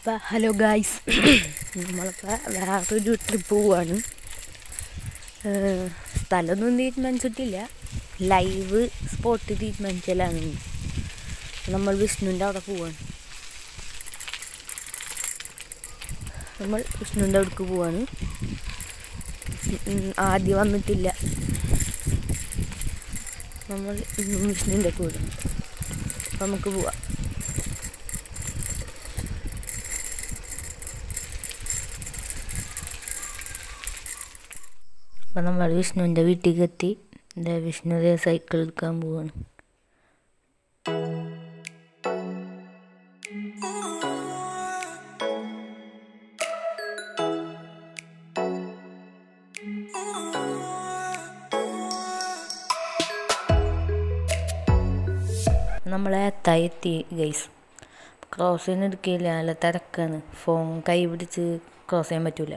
അപ്പം hello guys നമ്മളിപ്പോൾ വേറൊരു ട്രിപ്പ് പോവാണ് ഏഹ് സ്ഥലമൊന്നും തീരുമാനിച്ചിട്ടില്ല ലൈവ് സ്പോട്ട് തീരുമാനിച്ചാലാണ് നമ്മൾ വിഷ്ണുവിൻ്റെ അവിടെ പോവാണ് നമ്മൾ വിഷ്ണുവിൻ്റെ അവിടേക്ക് പോവാണ് ഉം, ആദ്യം വന്നിട്ടില്ല നമ്മൾ ഇന്നും വിഷ്ണുവിൻ്റെ കൂടെ അപ്പം നമുക്ക് പോവാം അപ്പം നമ്മൾ വിഷ്ണുവിൻ്റെ വീട്ടിലേക്ക് എത്തി എന്താ വിഷ്ണു ദേ സൈക്കിൾ എടുക്കാൻ പോവാണ് നമ്മളെ എത്തായി എത്തി ഗൈസ് ക്രോസ് ചെയ്യാൻ എടുക്കില്ല നല്ല തിരക്കാണ് ഫോൺ കൈ പിടിച്ച് ക്രോസ് ചെയ്യാൻ പറ്റൂല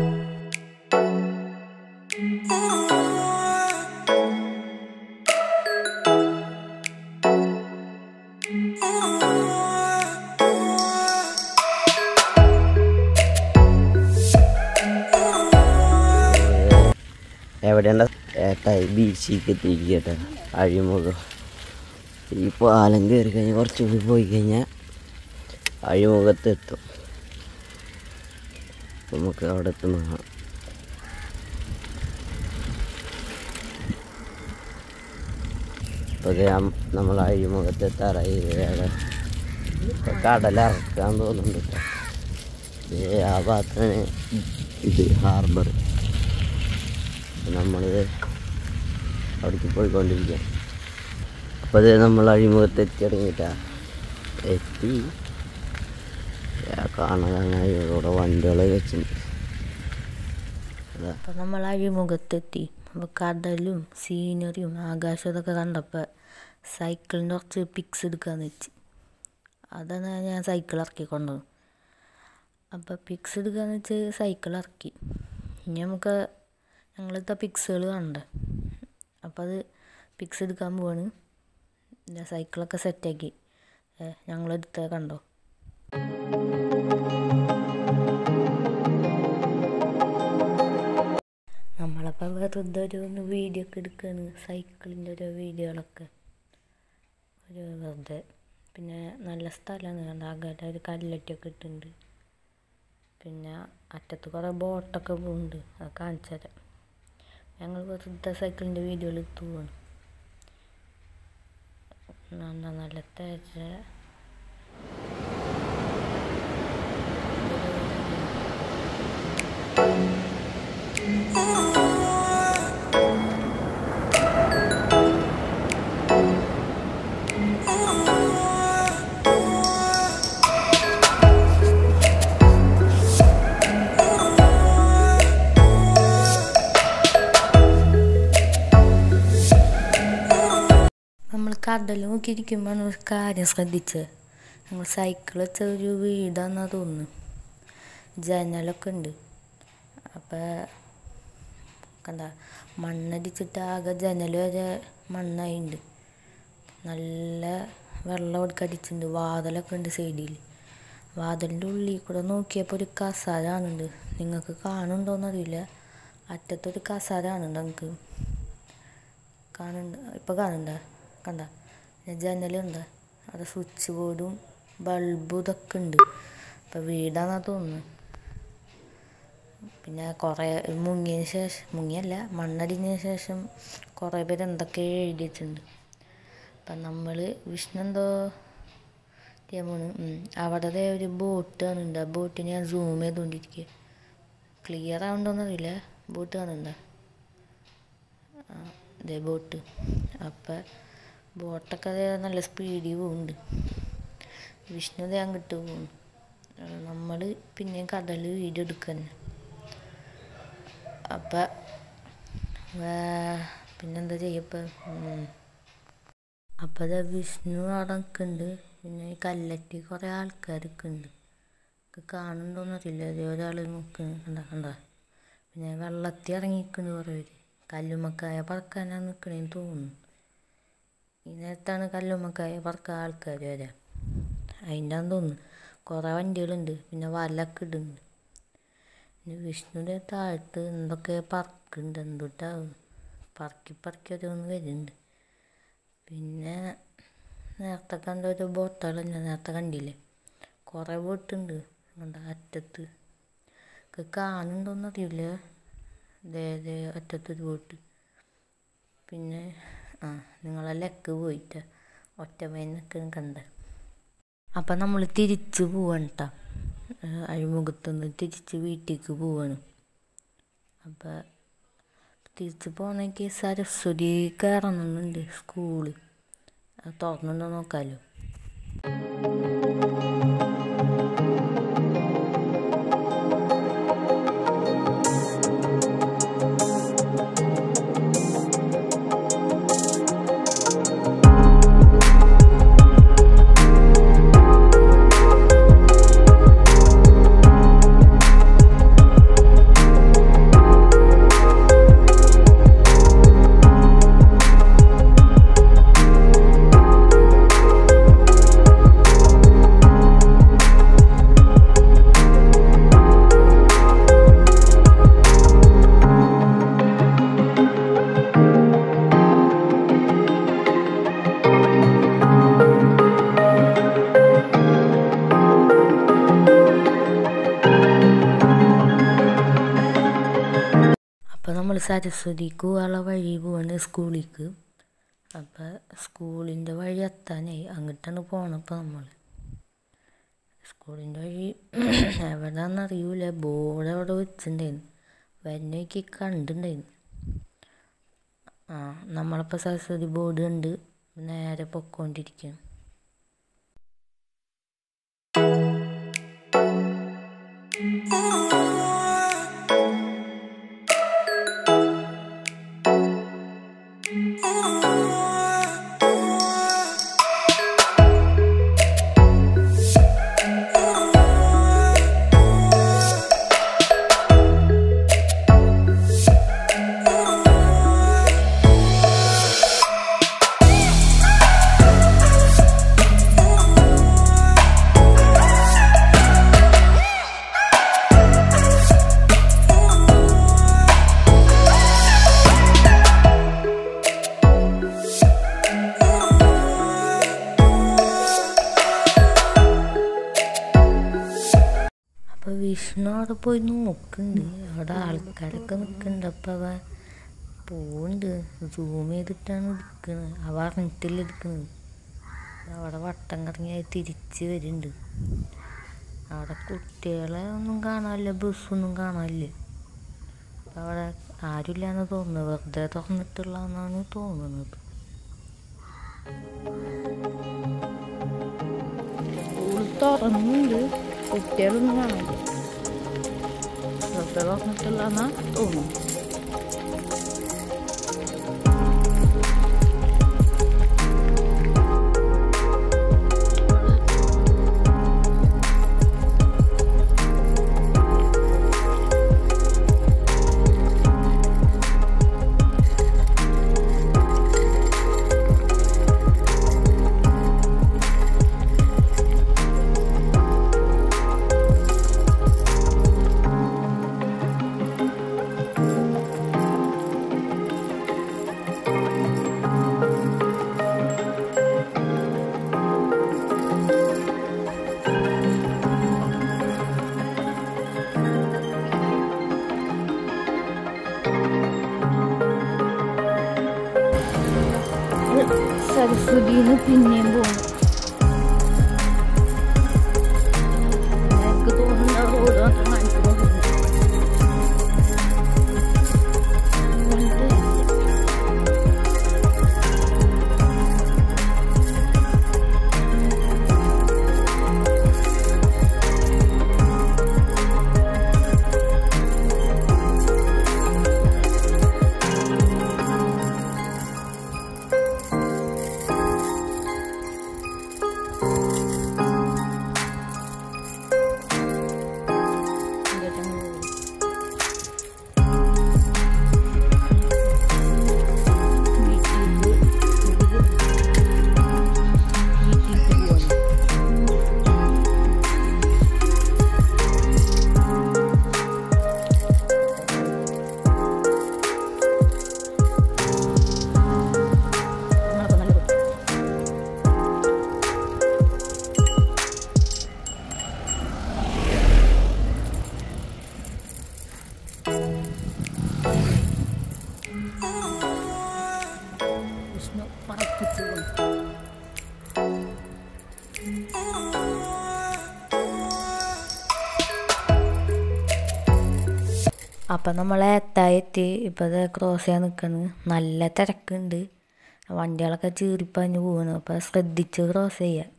എവിടെയാണ് ഏട്ടായി ബീച്ചിലേക്ക് എത്തിയിരിക്കട്ടെ അഴിമുഖം ഈ പാലം കയറി കഴിഞ്ഞാൽ കുറച്ച് കൂടി പോയി കഴിഞ്ഞാൽ അഴിമുഖത്ത് എത്തും നമുക്ക് അവിടെ എത്തുന്ന കാണാം ഇപ്പോൾ നമ്മൾ അഴിമുഖത്ത് എത്താറായി വേറെ ഇപ്പൊ കടലിറക്കാൻ തോന്നുന്നുണ്ട് ട്ടോ. ദേ ആ ഭാഗത്താണ് ഇത് ഹാർബർ നമ്മൾ അവിടേക്ക് പോയിക്കൊണ്ടിരിക്കുക അപ്പോൾ അത് നമ്മൾ അഴിമുഖത്ത് എത്തി തുടങ്ങിയിട്ടാ എത്തി ആ കാണാൻ കാണാൻ ഇവിടെ വണ്ടികൾ വെച്ചിട്ടുണ്ട് അതാ അപ്പം നമ്മൾ അഴിമുഖത്തെത്തി അപ്പോൾ കടലും സീനറിയും ആകാശവും ഇതൊക്കെ കണ്ടപ്പോൾ സൈക്കിളിൻ്റെ കുറച്ച് പിക്സ് എടുക്കാന്ന് വെച്ച് അതാണ് ഞാൻ സൈക്കിൾ ഇറക്കി കൊണ്ടത് അപ്പോൾ പിക്സ് എടുക്കാന്ന് വെച്ച് സൈക്കിൾ ഇറക്കി ഇനി നമുക്ക് ഞങ്ങളിത്തെ പിക്സുകൾ കണ്ടേ അപ്പോൾ അത് പിക്സ് എടുക്കാൻ പോവാണ് ഞാൻ സൈക്കിളൊക്കെ സെറ്റാക്കി ഞങ്ങളെടുത്ത കണ്ടോ നമ്മളപ്പോൾ വെറുതെ ഒരു ഒന്ന് വീഡിയോ ഒക്കെ എടുക്കുകയാണ് സൈക്കിളിൻ്റെ ഓരോ വീഡിയോകളൊക്കെ ഒരു വെറുതെ പിന്നെ നല്ല സ്ഥലമാണ് കണ്ട അകലെ ഒരു കല്ലറ്റൊക്കെ ഇട്ടുണ്ട് പിന്നെ അറ്റത്ത് കുറേ ബോട്ടൊക്കെ പോകുന്നുണ്ട് അത് കാണിച്ചു തരാം ഞങ്ങൾ വെറുതെ സൈക്കിളിൻ്റെ വീഡിയോയിൽ പോവാണ് നല്ല നല്ല തേച്ച നമ്മൾ കടൽ നോക്കിയിരിക്കുമ്പോൾ ഒരു കാര്യം ശ്രദ്ധിച്ച് ഞങ്ങൾ സൈക്കിൾ വെച്ച ഒരു വീടാന്നാ തോന്നുന്നു ജനലൊക്കെ ഉണ്ട് അപ്പം കണ്ട മണ്ണടിച്ചിട്ട് ആകെ ജനൽ വരെ മണ്ണായിട്ടുണ്ട് നല്ല വെള്ളം ഒക്കെ അടിച്ചിട്ടുണ്ട് വാതിലൊക്കെ ഉണ്ട് സൈഡിൽ വാതിലിൻ്റെ ഉള്ളിൽ കൂടെ നോക്കിയപ്പോൾ ഒരു കസാര കാണുന്നുണ്ട് നിങ്ങൾക്ക് കാണുന്നുണ്ടോയെന്നറിയില്ല അറ്റത്തൊരു കസാര കാണുന്നുണ്ട് നിങ്ങൾക്ക് കാണുന്നുണ്ട് ഇപ്പോൾ കാണുന്നുണ്ട കണ്ട ജനലുണ്ട് അവിടെ സ്വിച്ച് ബോർഡും ബൾബും ഇതൊക്കെ ഉണ്ട് അപ്പം വീടാന്നാ തോന്നുന്നു പിന്നെ കുറേ മുങ്ങിയതിന് ശേഷം മുങ്ങിയല്ല മണ്ണടിഞ്ഞതിന് ശേഷം കുറേ പേര് എന്തൊക്കെ എഴുതിയിട്ടുണ്ട് അപ്പം നമ്മൾ വിഷ്ണു എന്തോ ടീമാണ് അവിടെ ദേ ഒരു ബോട്ട് കാണുന്നുണ്ട് ആ ബോട്ടിനെ ഞാൻ സൂം ചെയ്തുകൊണ്ടിരിക്കുക ക്ലിയർ ആവുണ്ടോയെന്നറിയില്ല ബോട്ട് കാണുന്നുണ്ടോ ഇതേ ബോട്ട് അപ്പം ബോട്ടൊക്കെ ദേ നല്ല സ്പീഡിൽ പോകുന്നുണ്ട് വിഷ്ണു ദേ അങ്ങോട്ട് പോകുന്നു നമ്മൾ പിന്നെയും കടലിൽ വീഡിയോ എടുക്കുക തന്നെ അപ്പം പിന്നെന്താ ചെയ്യപ്പോൾ അപ്പം അത് വിഷ്ണു അവിടെ നിൽക്കുന്നുണ്ട് പിന്നെ ഈ കല്ലറ്റി കുറേ ആൾക്കാരൊക്കെ ഉണ്ട് കാണുന്നുണ്ടോയെന്നറിയില്ല അതേ ഒരാൾ നോക്കുന്നു കണ്ട കണ്ട പിന്നെ വെള്ളത്തിൽ ഇറങ്ങിക്കുന്നു കുറേ പേര് കല്ലുമ്മക്കായ പറക്കാനാണ് നിൽക്കണേന്ന് തോന്നുന്നു ഈ നേരത്താണ് കല്ലുമ്മക്കായ പറക്കാൻ ആൾക്കാർ വരാം അതിൻ്റെ തോന്നുന്നു കുറേ വണ്ടികളുണ്ട് പിന്നെ വലൊക്കെ ഇടുന്നുണ്ട് പിന്നെ വിഷ്ണുവിൻ്റെ താഴത്ത് എന്തൊക്കെ പറക്കുന്നുണ്ട് എന്തുട്ടാവും പറക്കി പറക്കി ഓരോന്ന് വരുന്നുണ്ട് പിന്നെ നേരത്തെ കണ്ട ഒരു ബോട്ടുകൾ ഞാൻ നേരത്തെ കണ്ടില്ലേ കുറേ ബോട്ടുണ്ട് കണ്ട അറ്റത്ത് ഒക്കെ കാണുന്നുണ്ടോന്ന് അറിയില്ല ദേ ദേ അറ്റത്തൊരു ബോട്ട് പിന്നെ ആ നിങ്ങളെ ലെക്ക് പോയിട്ട് ഒറ്റമേനൊക്കെ കണ്ട അപ്പം നമ്മൾ തിരിച്ച് പോവാണ് കേട്ടോ അഴിമുഖത്തുനിന്ന് തിരിച്ച് വീട്ടിലേക്ക് പോവാണ് അപ്പം തിരിച്ച് പോകണമെങ്കിൽ സരസ്വതി കയറണമെന്നുണ്ട് സ്കൂള് അത് തുറന്നുണ്ടോ നോക്കാമല്ലോ അപ്പോൾ നമ്മൾ സരസ്വതിക്ക് പോകാനുള്ള വഴി പോവാണ് സ്കൂളിലേക്ക് അപ്പോൾ സ്കൂളിൻ്റെ വഴി എത്താനായി അങ്ങോട്ടാണ് പോണപ്പോൾ നമ്മൾ സ്കൂളിൻ്റെ വഴി എവിടെയാണെന്ന് അറിയൂല ബോർഡ് അവിടെ വെച്ചിട്ടുണ്ടായിരുന്നു വരുന്നേക്ക് കണ്ടിട്ടുണ്ടായിരുന്നു ആ നമ്മളിപ്പോൾ സരസ്വതി ബോർഡ് കണ്ട് നേരെ പൊക്കോണ്ടിരിക്കുകയാണ് അപ്പോൾ വിഷ്ണു അവിടെ പോയി നോക്കുന്നുണ്ട് അവിടെ ആൾക്കാരൊക്കെ നിൽക്കുന്നുണ്ട് അപ്പോൾ അവ പോകുന്നുണ്ട് സൂം ചെയ്തിട്ടാണ് എടുക്കുന്നത് അവ അറിഞ്ഞിട്ടില്ല എടുക്കുന്നത് അവിടെ വട്ടം കറങ്ങി തിരിച്ച് വരുന്നുണ്ട് അവിടെ കുട്ടികളെ ഒന്നും കാണാനില്ല ബസ്സൊന്നും കാണാനില്ല അപ്പോൾ അവിടെ ആരുമില്ലാന്ന് തോന്നുന്നത് വെറുതെ തുറന്നിട്ടുള്ളതെന്നാണ് തോന്നുന്നത് സ്കൂൾ തുറന്നുണ്ട് കുട്ടികളൊന്നും കാണില്ല വെറുതെ തുറന്നിട്ടുള്ളതെന്നാ തോന്നുന്നു സരസ്വതിന്ന് പിന്നെയും പോകും എനിക്ക് തോന്നുന്ന റോഡ് മാത്രം കാണിച്ചു പോകുന്നു വിഷ്ണു പറപ്പിച്ചു കൊടുത്തു അപ്പം നമ്മൾ എത്തായെത്തി ഇപ്പം ഇത് ക്രോസ് ചെയ്യാൻ നിൽക്കുന്നത് നല്ല തിരക്കുണ്ട് വണ്ടികളൊക്കെ ചീറിപ്പാഞ്ഞ് പോകുന്നു അപ്പം ശ്രദ്ധിച്ച് ക്രോസ് ചെയ്യുക